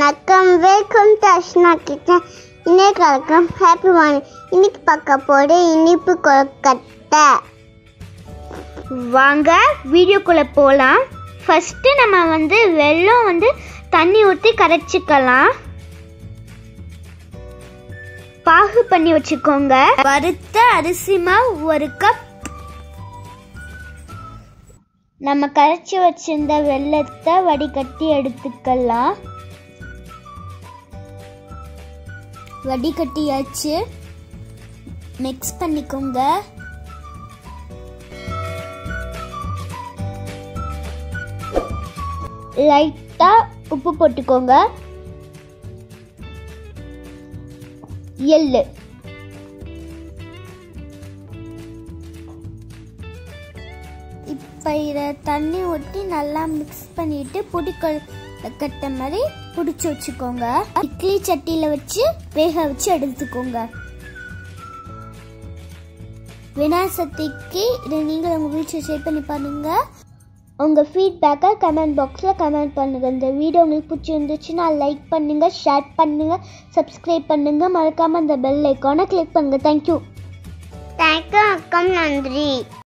வணக்கம் welcome to அஷ்னா kitchen இன்னைக்கு வணக்கம் ஹாப்பி மார்னிங் இன்னைக்கு பார்க்க போகிற இனிப்பு கொழுக்கட்டை வாங்க வீடியோக்குள்ளே போகலாம் ஃபஸ்ட்டு நம்ம வந்து வெல்லம் வந்து தண்ணி ஊற்றி கரைச்சிக்கலாம் பாகு பண்ணி வச்சுக்கோங்க வறுத்த அரிசி மாவு ஒரு கப் நம்ம கரைச்சி வச்சிருந்த வெல்லத்தை வடிகட்டி எடுத்துக்கலாம் வடிகட்டியாச்சு மிக்ஸ் பண்ணிக்கோங்க லைட்டாக உப்பு போட்டுக்கோங்க எள்ளு இப்போ இதை தண்ணி ஊற்றி நல்லா மிக்ஸ் பண்ணிட்டு பொடி கட்ட மாதிரி பிடிச்சி வச்சுக்கோங்க இட்லி சட்டியில் வச்சு வேக வச்சு எடுத்துக்கோங்க விநாயகர் சக்திக்கு இதை நீங்கள் உங்கள் வீட்டில் ஷேர் பண்ணி பாருங்க உங்கள் ஃபீட்பேக்கை கமெண்ட் பாக்ஸில் கமெண்ட் பண்ணுங்கள் இந்த வீடியோ உங்களுக்கு பிடிச்சிருந்துச்சுன்னா லைக் பண்ணுங்கள் ஷேர் பண்ணுங்கள் சப்ஸ்கிரைப் பண்ணுங்கள் மறக்காமல் அந்த பெல் ஐக்கானை கிளிக் பண்ணுங்கள் தேங்க்யூ தேங்க்யூ வணக்கம் நன்றி